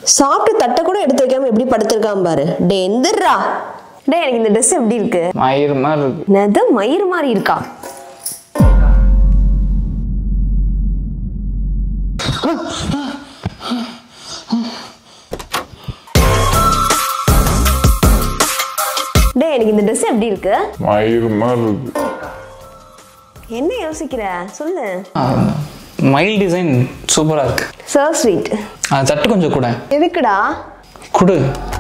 சாப்பிட்டு தட்டை கூட எடுத்து வைக்காம எப்படி படுத்திருக்கான் பாரு டே எந்திரா டே எனக்கு இந்த ட்ரெஸ் எப்படி இருக்கு மயிறு மாதிரி இருக்கு என்னது மயிர் மாதிரி இருக்கா டே எனக்கு இந்த ட்ரெஸ் எப்படி இருக்கு மயிறு மாதிரி இருக்கு என்ன யோசிக்கிற சொல்லு மயில் டிசைன் சூப்பராக இருக்கு சோ ஸ்வீட் தட்டு கொஞ்சம் கூட எதுக்குடா கொடு